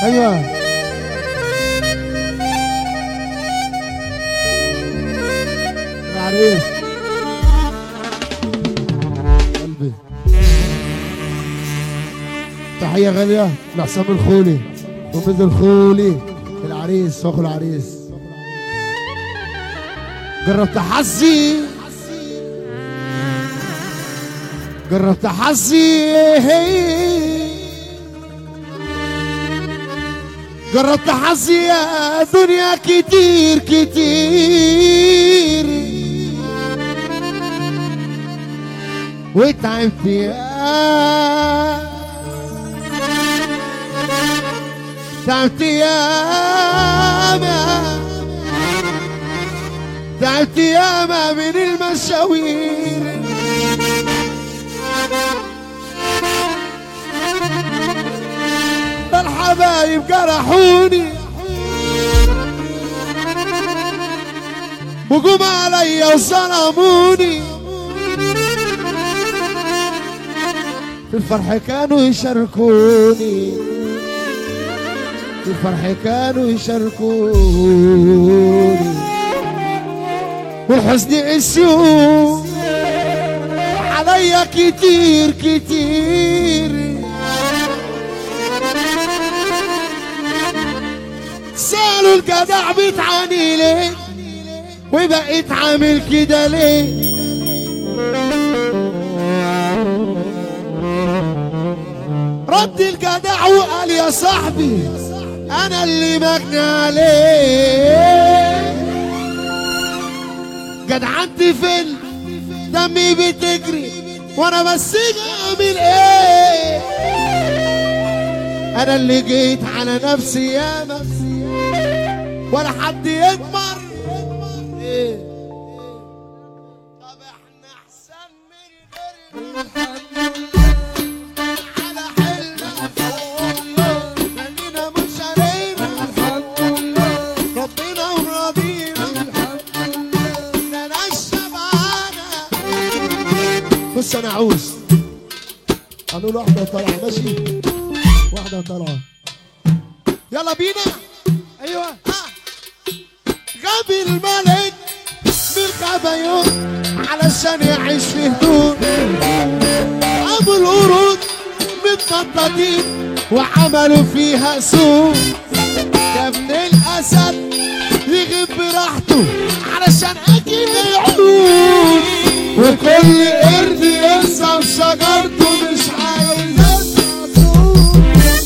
ايوه العريس قلبي تحية غالية لحسام الخولي ومثل الخولي العريس واخو العريس جربت حظي جربت حظي جربت حظي يا دنيا كتير كتير وتعبت يا تعبت ياما تعبت ياما من المشاوير ده الحبايب جرحوني وجم عليا وظلموني في الفرح كانوا يشاركوني في الفرح كانوا يشاركوني والحزن قسيوا عليا كتير كتير سألوا الجدع بتعاني ليه وبقيت عامل كده ليه رد الجدع وقال يا صاحبي انا اللي مجني عليه جدعنتي فين دمي بتجري وانا بس اعمل ايه انا اللي جيت على نفسي ياما ولا حد يكبر ايه طب احنا احسن من على حلنا خلينا مش علينا ربنا وراضينا ده انا الشبعانه بص انا عاوز هنقول واحده طالعه ماشي واحده طالعه يلا بينا ايوه غبي الملك بالغبيون علشان يعيش في هدوء ابو القرود متنططين وعملوا فيها سوق يا ابن الاسد يغيب براحته علشان اكيد العيون وكل قرد ينسى شجرته مش عايز اسمع صوت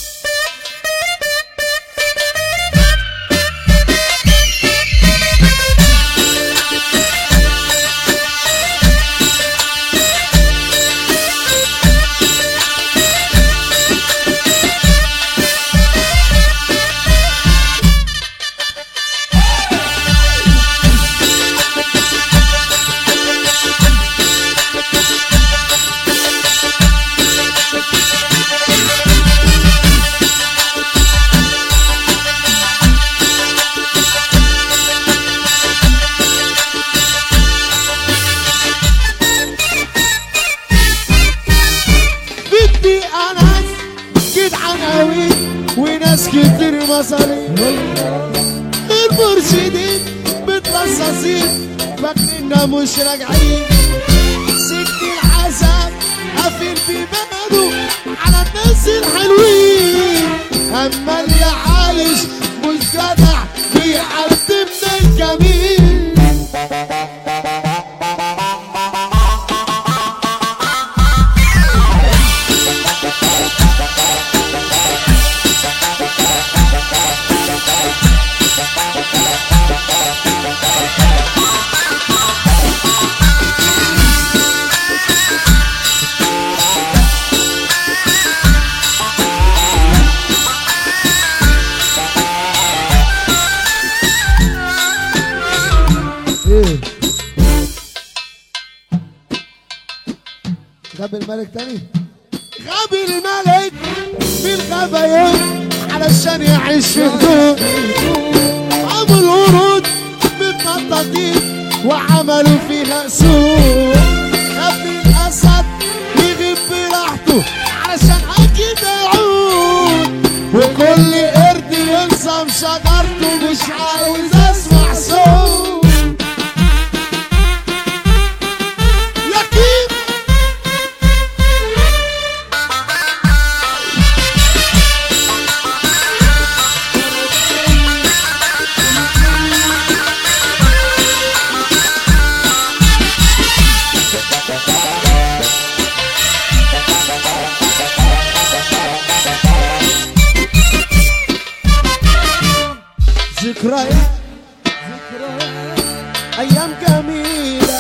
بدي انا جدعان قوي وناس كتير مصاريف المرشدين متلصصين فاكريننا مش راجعين سكت العذاب قافل بيبانه على الناس الحلوين اما اللي عايش مش جدع بيقدمنا الجميل ايه غبي الملك تاني غبي الملك بالغبيان علشان يعيش في هدوء ابو الورود متنططين وعملوا فيها سوق غبي الاسد يغيب براحته علشان اكيد يعود وكل قرد ذكريات ايام جميله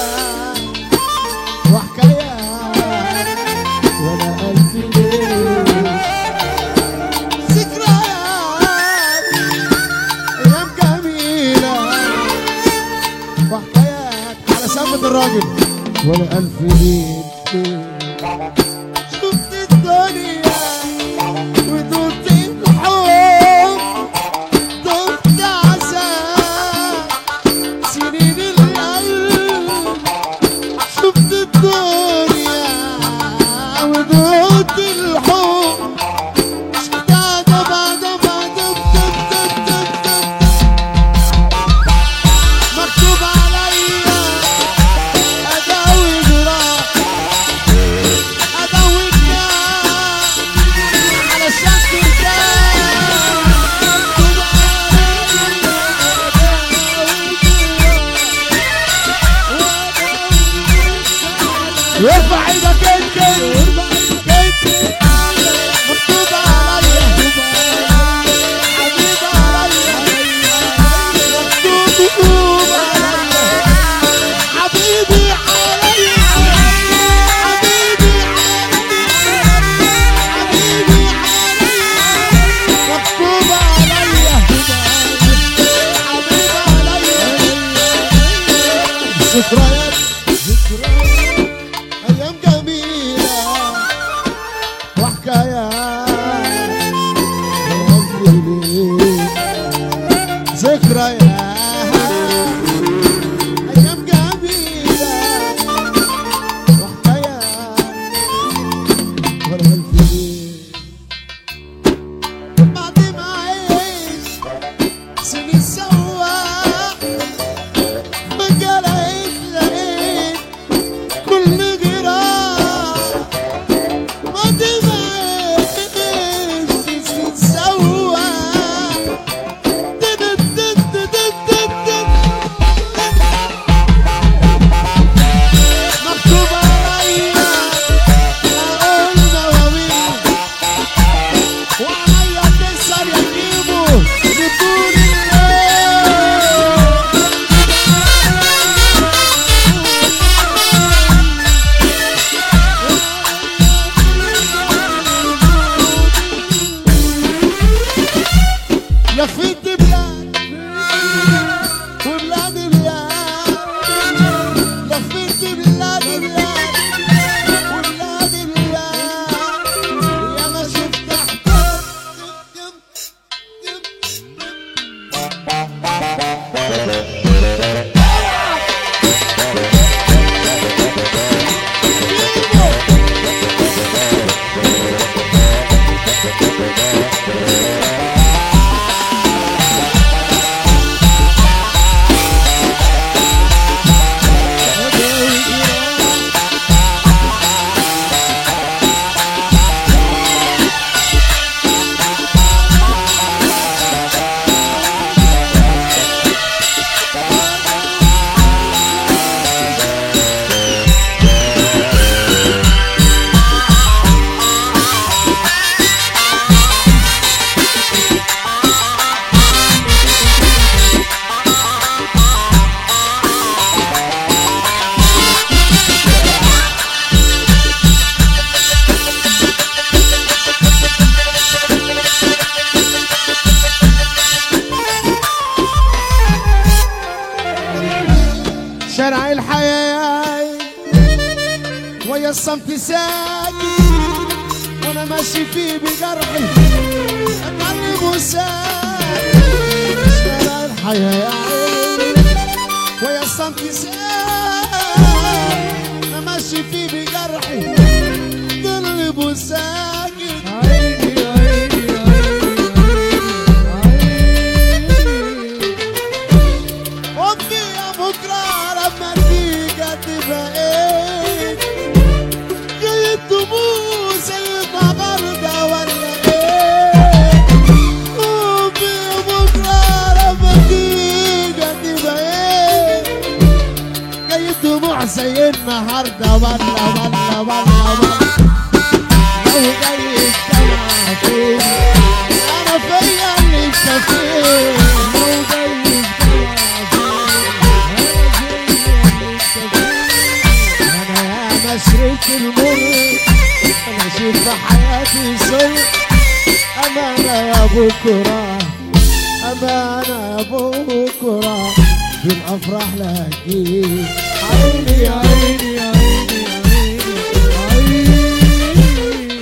وحكايات ولا الف ليل ذكريات ايام جميله وحكايات على سقفة الراجل ولا الف ليل شفت الدنيا ودوت الحب دوت عذاب سنين القلب شفت الدنيا ودوت الحب شفتها دبا دبا دب دب دب دب دب مكتوب عليا اداوي جراح اداوي جراح علشان ترتاح مكتوب عليا ارفع ايدك انت انت مكتوب عليا حبيب عليا مكتوب عليا حبيبي عليا حبيبي عليا حبيبي عليا مكتوب عليا حبيبي عليا ذكريات ذكريات ايام جميله وحكايات ذكريات ايام جميله وحكايات ولا الف ليل بعد ما عيش سنين سوا ما لقيت لقيت كل جراح بعد ما عيش سنين سوا دد دد دد دد دد. مكتوب عليا اقول مواويل وعليا تكسر يا كيمو لطول الليل لفيت بلاد وبلاد بلاد لفيت بلاد بلاد وبلاد بلاد يا ما شفت حكايات شارع الحياة ويا الصمت ساكت وانا ماشي فيه بجرحي اتعلم وساكت شارع الحياة ويا الصمت ساكت انا ماشي فيه بجرحي قلب وساكت عيني عيني امي يا بكره لما تيجي تبقى ايه جاي تبوس النهارده ولا ايه امي يا بكره لما تيجي تبقى ايه جاي دموع زي النهارده ولا ولا ولا ولا لو جاي الجامعة فين انا فيا اللي انت فين لو جاي قلت المر انا اشوف في حياتي سر امانه يا بكره امانه يا بكره في الافراح لاقيك عيني يا عيني يا عيني يا عيني عيني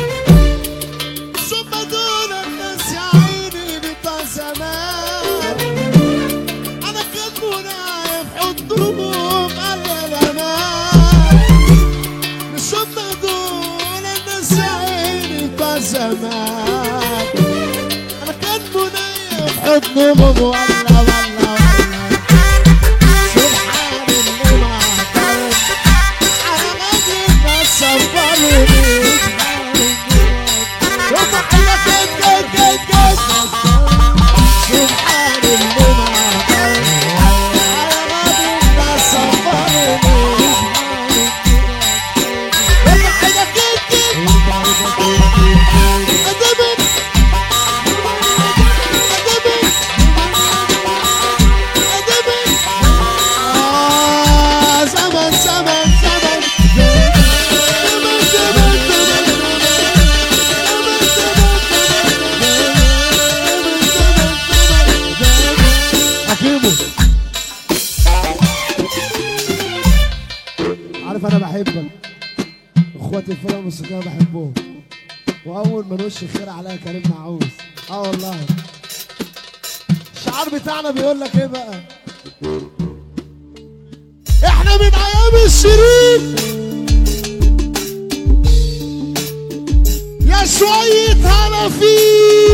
ثم دون الناس يا عيني بتاع زمان انا كنت نايم حضنهم قال الامان ثم دون الناس يا عيني بتاع زمان انا كنت نايم حضنهم والله والله والله سبحان اللي ما عطل على غدر الناس صبرني وتحية جد جد جد جد سبحان اللي ما عطل على غدر الناس صبرني وتحية جد جد أدبن أدبن أدبن آه زمن زمن زمن زمن زمن زمن حكيمو عارف انا بحبك اخواتي الفرقه الموسيقيه بحبهم واول ما نوش خير عليا كريم معوز اه والله الشعار بتاعنا بيقول لك ايه بقى احنا من ايام الشريف يا شوية هلا فيك